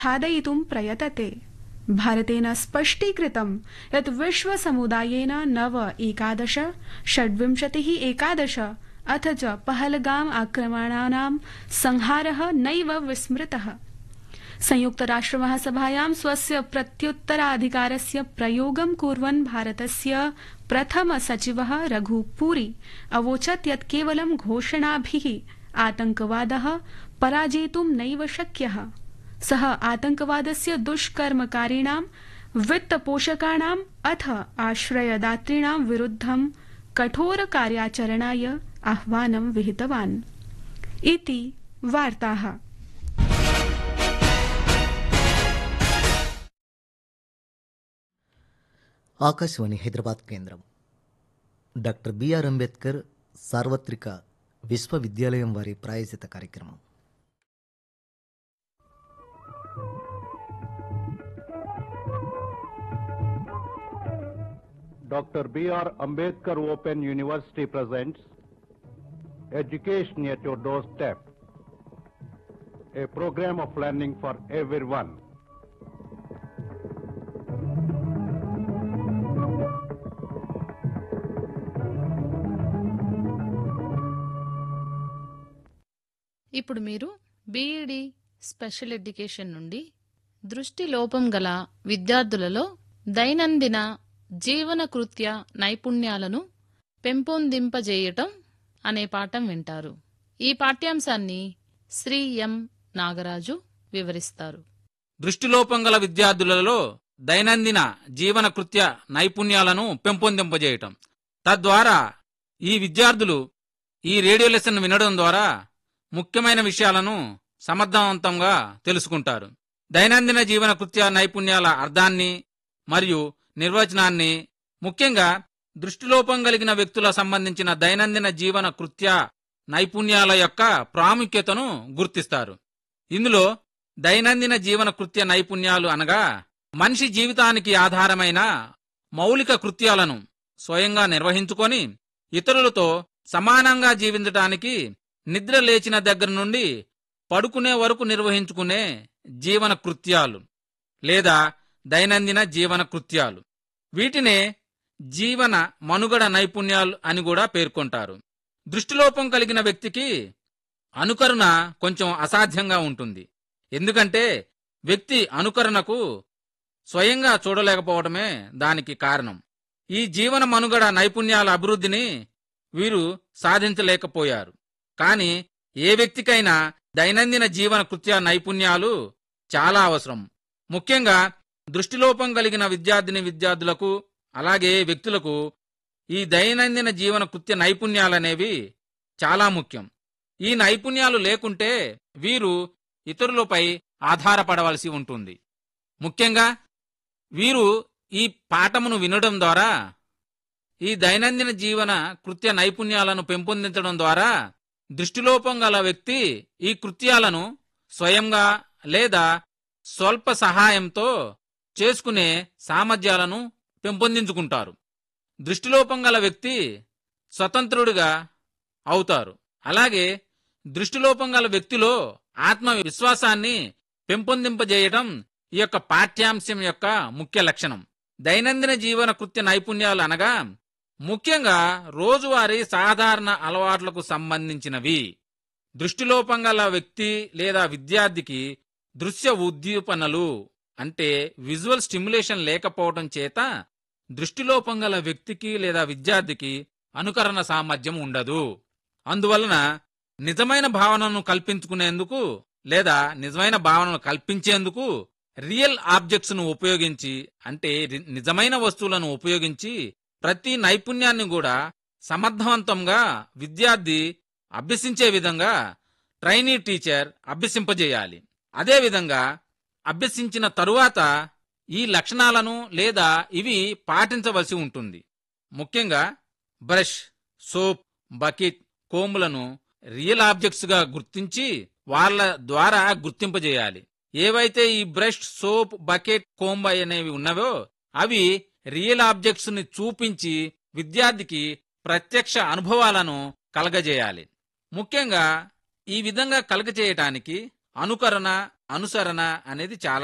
खादयितुं प्रयतते भारतेन स्पष्टीकृतं यत् विश्वसमुदायेन नव एकादश षड्विंशतिः एकादश अथ च पहलगाम आक्रमणानां संहारः नैव विस्मृतः संयुक्तराष्ट्रमहासभायां स्वस्य प्रत्युत्तराधिकारस्य प्रयोगं कुर्वन् भारतस्य प्रथम सचिवः रघुपुरी अवोचत् यत् केवलं घोषणाभिः आतंकवादः पराजेतुं नैव शक्यः सः आतंकवादस्य दुष्कर्मकारिणां वित्तपोषकाणाम् अथ आश्रयदातॄणां विरुद्धं कठोरकार्याचरणाय आह्वानं विहितवान् इति वार्ताः ఆకాశవాణి హైదరాబాద్ కేంద్రం డాక్టర్ బిఆర్ అంబేద్కర్ సార్వత్రిక విశ్వవిద్యాలయం వారి ప్రాయజిత కార్యక్రమం Dr. B.R. Ambedkar Open University presents Education at Your Doorstep, a program of learning for everyone. ఇప్పుడు మీరు బీఈడి స్పెషల్ ఎడ్యుకేషన్ నుండి దృష్టి లోపం గల విద్యార్థులలో దైనందిన జీవన కృత్య నైపుణ్యాలను పెంపొందింపజేయటం అనే పాఠం వింటారు ఈ పాఠ్యాంశాన్ని శ్రీ ఎం నాగరాజు వివరిస్తారు దృష్టిలోపం గల విద్యార్థులలో దైనందిన జీవన కృత్య నైపుణ్యాలను పెంపొందింపజేయటం తద్వారా ఈ విద్యార్థులు ఈ రేడియో లెసన్ వినడం ద్వారా ముఖ్యమైన విషయాలను సమర్థవంతంగా తెలుసుకుంటారు దైనందిన జీవన కృత్య నైపుణ్యాల అర్థాన్ని మరియు నిర్వచనాన్ని ముఖ్యంగా దృష్టిలోపం కలిగిన వ్యక్తుల సంబంధించిన దైనందిన జీవన కృత్య నైపుణ్యాల యొక్క ప్రాముఖ్యతను గుర్తిస్తారు ఇందులో దైనందిన జీవన కృత్య నైపుణ్యాలు అనగా మనిషి జీవితానికి ఆధారమైన మౌలిక కృత్యాలను స్వయంగా నిర్వహించుకొని ఇతరులతో సమానంగా జీవించటానికి నిద్ర లేచిన దగ్గర నుండి పడుకునే వరకు నిర్వహించుకునే జీవన కృత్యాలు లేదా దైనందిన జీవన కృత్యాలు వీటినే జీవన మనుగడ నైపుణ్యాలు అని కూడా పేర్కొంటారు దృష్టిలోపం కలిగిన వ్యక్తికి అనుకరణ కొంచెం అసాధ్యంగా ఉంటుంది ఎందుకంటే వ్యక్తి అనుకరణకు స్వయంగా చూడలేకపోవడమే దానికి కారణం ఈ జీవన మనుగడ నైపుణ్యాల అభివృద్ధిని వీరు సాధించలేకపోయారు కాని ఏ వ్యక్తికైనా దైనందిన జీవన కృత్య నైపుణ్యాలు చాలా అవసరం ముఖ్యంగా దృష్టిలోపం కలిగిన విద్యార్థిని విద్యార్థులకు అలాగే వ్యక్తులకు ఈ దైనందిన జీవన కృత్య నైపుణ్యాలనేవి చాలా ముఖ్యం ఈ నైపుణ్యాలు లేకుంటే వీరు ఇతరులపై ఆధారపడవలసి ఉంటుంది ముఖ్యంగా వీరు ఈ పాఠమును వినడం ద్వారా ఈ దైనందిన జీవన కృత్య నైపుణ్యాలను పెంపొందించడం ద్వారా దృష్టిలోపం గల వ్యక్తి ఈ కృత్యాలను స్వయంగా లేదా స్వల్ప సహాయంతో చేసుకునే సామర్థ్యాలను పెంపొందించుకుంటారు దృష్టిలోపం గల వ్యక్తి స్వతంత్రుడిగా అవుతారు అలాగే దృష్టిలోపం గల వ్యక్తిలో ఆత్మవిశ్వాసాన్ని పెంపొందింపజేయటం ఈ యొక్క పాఠ్యాంశం యొక్క ముఖ్య లక్షణం దైనందిన జీవన కృత్య నైపుణ్యాలు అనగా ముఖ్యంగా రోజువారీ సాధారణ అలవాట్లకు సంబంధించినవి దృష్టిలోపం గల వ్యక్తి లేదా విద్యార్థికి దృశ్య ఉద్దీపనలు అంటే విజువల్ స్టిమ్యులేషన్ లేకపోవడం చేత దృష్టిలోపం గల వ్యక్తికి లేదా విద్యార్థికి అనుకరణ సామర్థ్యం ఉండదు అందువలన నిజమైన భావనను కల్పించుకునేందుకు లేదా నిజమైన భావనను కల్పించేందుకు రియల్ ఆబ్జెక్ట్స్ ను ఉపయోగించి అంటే రి- నిజమైన వస్తువులను ఉపయోగించి ప్రతి నైపుణ్యాన్ని కూడా సమర్థవంతంగా విద్యార్థి అభ్యసించే విధంగా ట్రైనీ టీచర్ అభ్యసింపజేయాలి అదేవిధంగా అభ్యసించిన తరువాత ఈ లక్షణాలను లేదా ఇవి పాటించవలసి ఉంటుంది ముఖ్యంగా బ్రష్ సోప్ బకెట్ కోములను రియల్ ఆబ్జెక్ట్స్ గా గుర్తించి వాళ్ళ ద్వారా గుర్తింపజేయాలి ఏవైతే ఈ బ్రష్ సోప్ బకెట్ కోంబ్ అనేవి ఉన్నవో అవి రియల్ ఆబ్జెక్ట్స్ ని చూపించి విద్యార్థికి ప్రత్యక్ష అనుభవాలను కలగజేయాలి ముఖ్యంగా ఈ విధంగా కలగజేయటానికి అనుకరణ అనుసరణ అనేది చాలా